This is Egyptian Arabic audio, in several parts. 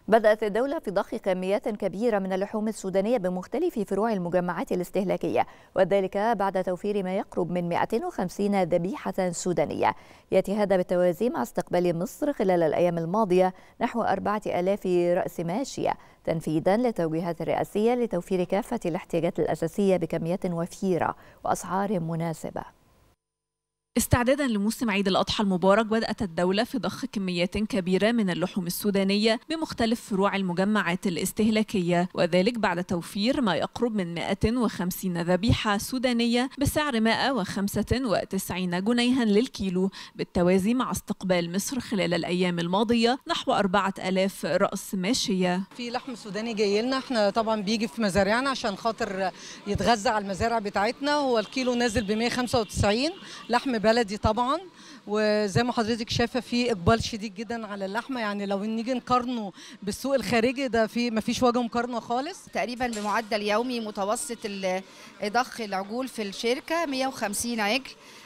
بدأت الدولة في ضخ كميات كبيرة من اللحوم السودانية بمختلف فروع المجمعات الاستهلاكية وذلك بعد توفير ما يقرب من 250 ذبيحة سودانية يأتي هذا بالتوازي مع استقبال مصر خلال الأيام الماضية نحو 4000 رأس ماشية تنفيذا للتوجيهات الرئاسية لتوفير كافة الاحتياجات الأساسية بكميات وفيرة وأسعار مناسبة استعدادا لموسم عيد الأضحى المبارك بدأت الدولة في ضخ كميات كبيرة من اللحوم السودانية بمختلف فروع المجمعات الاستهلاكية وذلك بعد توفير ما يقرب من 150 ذبيحة سودانية بسعر 195 جنيها للكيلو بالتوازي مع استقبال مصر خلال الأيام الماضية نحو 4000 رأس ماشية في لحم سوداني جاي لنا احنا طبعا بيجي في مزارعنا عشان خاطر يتغذى على المزارع بتاعتنا هو الكيلو نازل ب 195 لحم بلدي طبعا وزي ما حضرتك شايفه في اقبال شديد جدا على اللحمه يعني لو نيجي نقارنه بالسوق الخارجي ده في ما فيش وجه مقارنه خالص تقريبا بمعدل يومي متوسط ضخ العجول في الشركه 150 عجل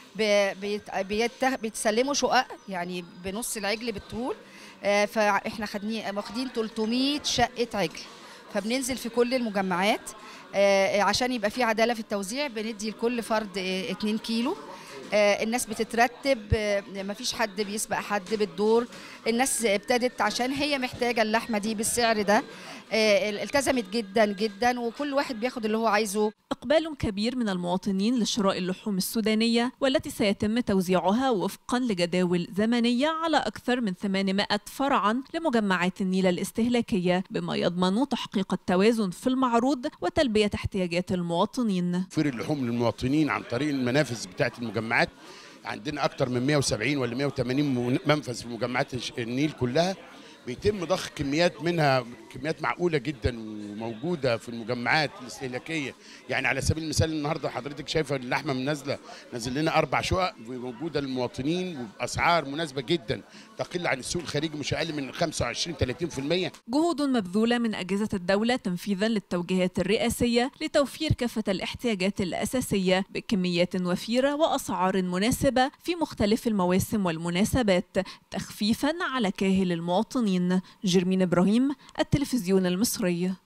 بيتسلموا شقق يعني بنص العجل بالطول فاحنا خدني واخدين 300 شقه عجل فبننزل في كل المجمعات عشان يبقى في عداله في التوزيع بندي لكل فرد 2 كيلو الناس بتترتب مفيش حد بيسبق حد بالدور الناس ابتدت عشان هي محتاجه اللحمه دي بالسعر ده التزمت جدا جدا وكل واحد بياخد اللي هو عايزه اقبال كبير من المواطنين لشراء اللحوم السودانيه والتي سيتم توزيعها وفقا لجداول زمنيه على اكثر من 800 فرعا لمجمعات النيل الاستهلاكيه بما يضمن تحقيق التوازن في المعروض وتلبيه احتياجات المواطنين توفير اللحوم للمواطنين عن طريق المنافذ بتاعه المجمعات عندنا اكثر من 170 ولا 180 منفذ في مجمعات النيل كلها بيتم ضخ كميات منها كميات معقوله جدا وموجوده في المجمعات الاستهلاكيه يعني على سبيل المثال النهارده حضرتك شايفه اللحمه نازله نازل لنا اربع شقق موجوده للمواطنين وباسعار مناسبه جدا تقل عن السوق الخارجي مش اقل من 25 30% جهود مبذوله من اجهزه الدوله تنفيذا للتوجيهات الرئاسيه لتوفير كافه الاحتياجات الاساسيه بكميات وفيره واسعار مناسبه في مختلف المواسم والمناسبات تخفيفا على كاهل المواطنين جرمين ابراهيم التلفزيون المصري